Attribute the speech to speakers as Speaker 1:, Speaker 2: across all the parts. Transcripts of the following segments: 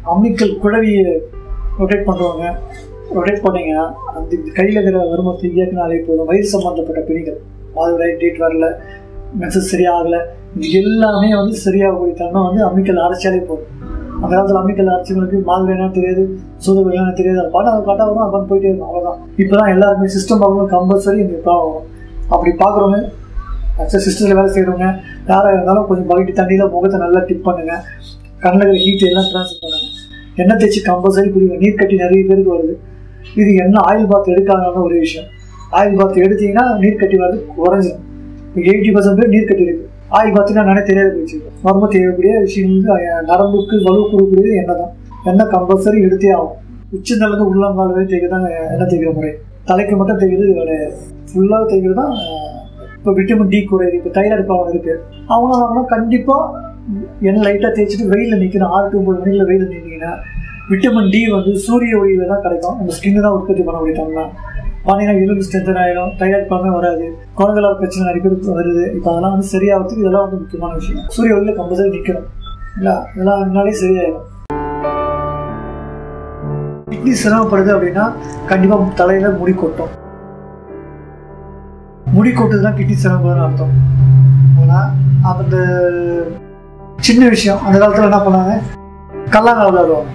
Speaker 1: அம்மிக்கல் குழவியை rotate பண்ணுறவங்க rotate பண்ணீங்கன்னா அந்த கையில் இருக்கிற வருமத்தை இயக்குனாலே போதும் வயிறு சம்மந்தப்பட்ட பிணிகள் மாதவிடாய் டேட் வரல மெசேஜ் சரியாகலை இது எல்லாமே வந்து சரியாகக்கூடிய தன்மை வந்து அம்மிக்கல் அரைச்சாலே போதும் அந்த காலத்தில் அம்மிக்கல் அரைச்சவங்களுக்கு மாதவிடாய்னா தெரியாது சூதவிடாய்னா தெரியாது அது பாட்டு அது கட்டாக வரும் அப்போ போயிட்டே இருக்கும் அவ்வளோதான் இப்போ தான் எல்லாருமே சிஸ்டம் பார்க்கணும் கம்பல்சரி இந்த ப்ராப்ளம் வரும் அப்படி பார்க்குறவங்க ஆக்சுவலாக சிஸ்டத்தில் வேலை செய்கிறவங்க யாராக இருந்தாலும் கொஞ்சம் பக்கெட்டு தண்ணியில் முகத்தை நல்லா டிப் பண்ணுங்கள் கண்ணில் இருக்கிற ஹீட் எல்லாம் ட்ரான்ஸ்ஃபர் பண்ணுங்கள் எண்ணெய் தேய்ச்சி கம்பல்சரி குடிங்க நீர் கட்டி நிறைய பேருக்கு வருது இது என்ன ஆயில் பாத் எடுக்காதான ஒரு விஷயம் ஆயில் பாத் எடுத்தீங்கன்னா நீர் கட்டி வரது குறைஞ்சிடும் இப்போ எயிட்டி பர்சன்ட் பேர் நீர் கட்டி இருக்கு ஆயில் பாத்துனா நானே தெரியாத போயிடுச்சு மர்ம தேவைக்கூடிய விஷயம் வந்து அஹ், நரம்புக்கு வலு கொடுக்கக்கூடியது எண்ணெய் தான் எண்ணெய் கம்பல்சரி எடுத்தே ஆகும் உச்சந்தலேருந்து உள்ளங்கால் வரை தேய்க்க தான் எண்ணெய் தேய்க்கிற முறை தலைக்கு மட்டும் தேய்க்கிறது கிடையாது ஃபுல்லாக தேய்க்கிறது தான் இப்போ விட்டமின் டி குறையுது இப்போ தைராய்டு ப்ராப்ளம் இருக்குது அவங்களும் அவங்களும் கண்டிப்பாக எண்ணெய் லைட்டாக தேய்ச்சிட்டு வெயிலில் நிற்கணும் ஆறு டு ஒன்பது மணியில் வெயிலில் நின்னீங்கன்னா விட்டமின் டி வந்து சூரிய ஒளியில தான் கிடைக்கும் நம்ம ஸ்கின்னு தான் உற்பத்தி பண்ண முடியும் பார்த்தீங்கன்னா எலும்பு ஸ்ட்ரென்தன் ஆகிடும் தைராய்டு ப்ராப்ளம் வராது குழந்தைகள பிரச்சனை நிறைய பேருக்கு வருது இப்போ அதெல்லாம் வந்து சரியாகிறதுக்கு இதெல்லாம் வந்து முக்கியமான விஷயம் சூரிய ஒளியில் கம்பல்சரி நிற்கணும் இல்லை இதெல்லாம் அதனாலே சரியாயிடும் கிட்னி சிரமப்படுது அப்படின்னா கண்டிப்பாக தலையில் முடி கொட்டும் முடி கொட்டுதுன்னா கிட்னி சிரமப்படுதுன்னு அர்த்தம் ஆனால் அந்த சின்ன விஷயம் அந்த காலத்தில் என்ன பண்ணாங்க கல்லாங்கால் விளையாடுவாங்க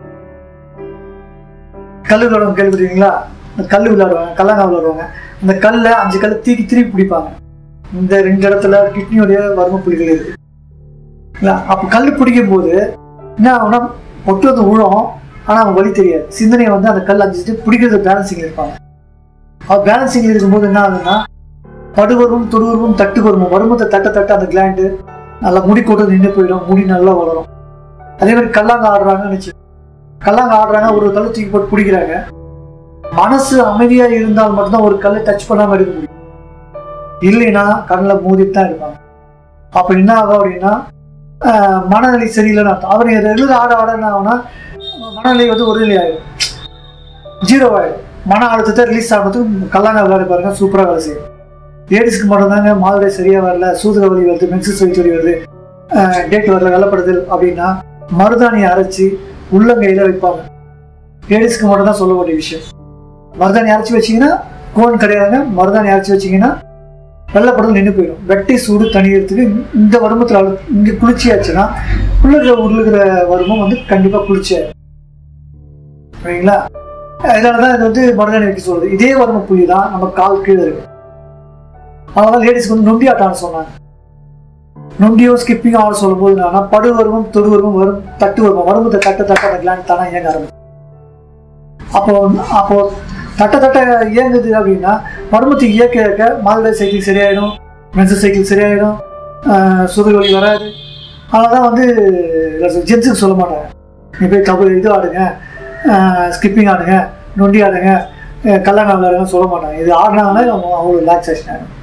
Speaker 1: கல் விளையாடுவாங்க கேள்விப்பட்டீங்களா இந்த கல் விளையாடுவாங்க கல்லாங்கால் விளையாடுவாங்க அந்த கல்லை அஞ்சு கல்லை தூக்கி திருப்பி பிடிப்பாங்க இந்த ரெண்டு இடத்துல கிட்னியோடைய வர்ம புள்ளிகள் இருக்கு இல்லை அப்போ கல் பிடிக்கும் போது என்ன ஆகும்னா ஒட்டு வந்து விழும் ஆனால் அவங்க வழி தெரியாது சிந்தனை வந்து அந்த கல் அஞ்சிட்டு பிடிக்கிறது பேலன்சிங் இருப்பாங்க அவர் பேலன்சிங் இருக்கும்போது என்ன ஆகுதுன்னா படுவரும் தொடுவரும் தட்டு வருமோ வருமத்தை தட்ட தட்ட அந்த கிளாண்டு நல்லா முடி கொண்டு நின்று போயிடும் முடி நல்லா வளரும் அதே மாதிரி கல்லாங்க ஆடுறாங்கன்னு வச்சு கல்லாங்க ஆடுறாங்க ஒரு கல்லு தூக்கி போட்டு பிடிக்கிறாங்க மனசு அமைதியா இருந்தால் மட்டும்தான் ஒரு கல்லை டச் பண்ணாம எடுக்க முடியும் இல்லைன்னா கண்ணில் மூடிட்டு தான் இருப்பாங்க அப்ப என்ன ஆகும் அப்படின்னா ஆஹ், மனநிலை சரியில்லைன்னு அர்த்தம் அவர் ரெகுலர் ஆட ஆட என்ன ஆகும்னா மனநிலை வந்து ஒரு நிலை ஆயிடும் ஜீரோ ஆயிடும் மன அழுத்தத்தை ரிலீஸ் ஆகிறதுக்கு கல்லாங்க விளையாட பாருங்க சூப்பராக வேலை செய்யும் லேடிஸ்க்கு மட்டும்தாங்க மாதவிடாய் சரியா வரல சூதுக வலி வருது மென்சஸ் வயிற்று வலி வருது டேட் வரல வெள்ளப்படுதல் அப்படின்னா மருதாணியை அரைச்சி உள்ளங்கையில வைப்பாங்க லேடிஸ்க்கு மட்டும் தான் சொல்லக்கூடிய விஷயம் மருதாணி அரைச்சி வச்சீங்கன்னா கோன் கிடையாதுங்க மருதாணி அரைச்சி வச்சீங்கன்னா வெள்ளப்படுதல் நின்று போயிடும் வெட்டி சூடு தணியறதுக்கு இந்த வருமத்தில் அழு இங்கே குளிர்ச்சியாச்சுன்னா உள்ளுகிற உள்ளுகிற வருமம் வந்து கண்டிப்பாக குளிர்ச்சியாயிடும் சரிங்களா இதனால தான் இது வந்து மருதாணி வைக்க சொல்றது இதே வரும புள்ளி தான் நம்ம கால் கீழே இருக்கு அதனால லேடிஸ்க்கு வந்து நொண்டி ஆட்டான்னு சொன்னாங்க நொண்டியோ ஸ்கிப்பிங் ஆட சொல்லும்போது என்னன்னா படு வருமம் தொடு வருமம் வரும் தட்டு வருமம் வருமத்தை தட்ட தட்ட அந்த கிளாண்ட் தானே இயங்க ஆரம்பிக்கும் அப்போ அப்போ தட்ட தட்ட இயங்குது அப்படின்னா வருமத்தை இயக்க இயக்க மாதவிடாய் சைக்கிள் சரியாயிடும் மென்சஸ் சைக்கிள் சரியாயிடும் சுகர் வலி வராது அதனால தான் வந்து ஜென்ஸுக்கு சொல்ல மாட்டாங்க நீ போய் கபடி இது ஆடுங்க ஸ்கிப்பிங் ஆடுங்க நொண்டி ஆடுங்க கல்யாணம் விளையாடுங்க சொல்ல மாட்டாங்க இது ஆடினாங்கன்னா அவங்க அவ்வளோ ரிலாக்ஸேஷன் ஆகிடும்